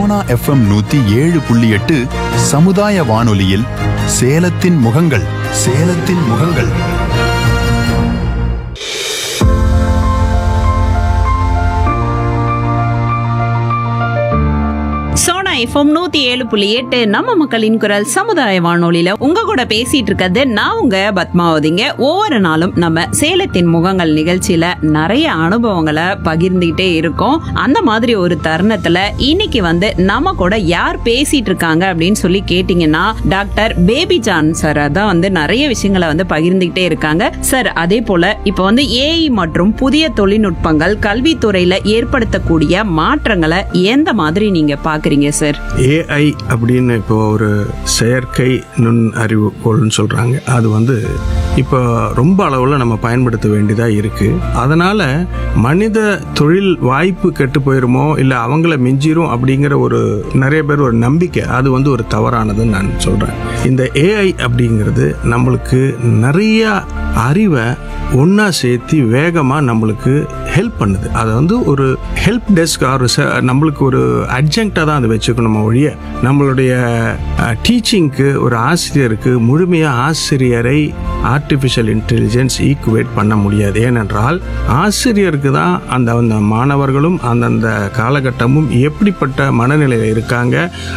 Sona FM நூத்தி ஏழு புள்ளி எட்டு சமுதாய வானொலியில் சேலத்தின் முகங்கள் சேலத்தின் முகங்கள் சோனா எஃப்எம் நூத்தி ஏழு புள்ளி எட்டு நம்ம மக்களின் குரல் சமுதாய வானொலியில உங்க கூட பேசிட்டு இருக்கிறது நான் உங்க பத்மாவதிங்க ஒவ்வொரு நாளும் நம்ம சேலத்தின் முகங்கள் நிகழ்ச்சியில நிறைய அனுபவங்களை பகிர்ந்துகிட்டே இருக்கோம் அந்த மாதிரி ஒரு தருணத்துல இன்னைக்கு வந்து நம்ம கூட யார் பேசிட்டு இருக்காங்க அப்படின்னு சொல்லி கேட்டீங்கன்னா டாக்டர் பேபி ஜான் சார் தான் வந்து நிறைய விஷயங்களை வந்து பகிர்ந்துகிட்டே இருக்காங்க சார் அதே போல இப்போ வந்து ஏஐ மற்றும் புதிய தொழில்நுட்பங்கள் கல்வித்துறையில ஏற்படுத்தக்கூடிய மாற்றங்களை எந்த மாதிரி நீங்க பாக்குறீங்க சார் ஏஐ அப்படின்னு இப்போ ஒரு செயற்கை நுண் அறிவுகோள்னு சொல்கிறாங்க அது வந்து இப்போ ரொம்ப அளவில் நம்ம பயன்படுத்த வேண்டியதாக இருக்குது அதனால் மனித தொழில் வாய்ப்பு கெட்டு போயிருமோ இல்லை அவங்கள மிஞ்சிரும் அப்படிங்கிற ஒரு நிறைய பேர் ஒரு நம்பிக்கை அது வந்து ஒரு தவறானதுன்னு நான் சொல்கிறேன் இந்த ஏஐ அப்படிங்கிறது நம்மளுக்கு நிறைய அறிவை ஒன்றா சேர்த்து வேகமாக நம்மளுக்கு ஹெல்ப் பண்ணுது அதை வந்து ஒரு ஹெல்ப் டெஸ்க் ஆர் நம்மளுக்கு ஒரு அட்ஜங்க்டாக தான் அதை வச்சுக்கணும் ஒழிய நம்மளுடைய டீச்சிங்க்கு ஒரு ஆசிரியருக்கு முழுமையாக ஆசிரியரை ஆர்டிஃபிஷியல் இன்டெலிஜென்ஸ் ஈக்குவேட் பண்ண முடியாது ஏனென்றால் ஆசிரியருக்கு தான் அந்த அந்த மாணவர்களும் அந்தந்த காலகட்டமும் எப்படிப்பட்ட மனநிலையில் இருக்காங்க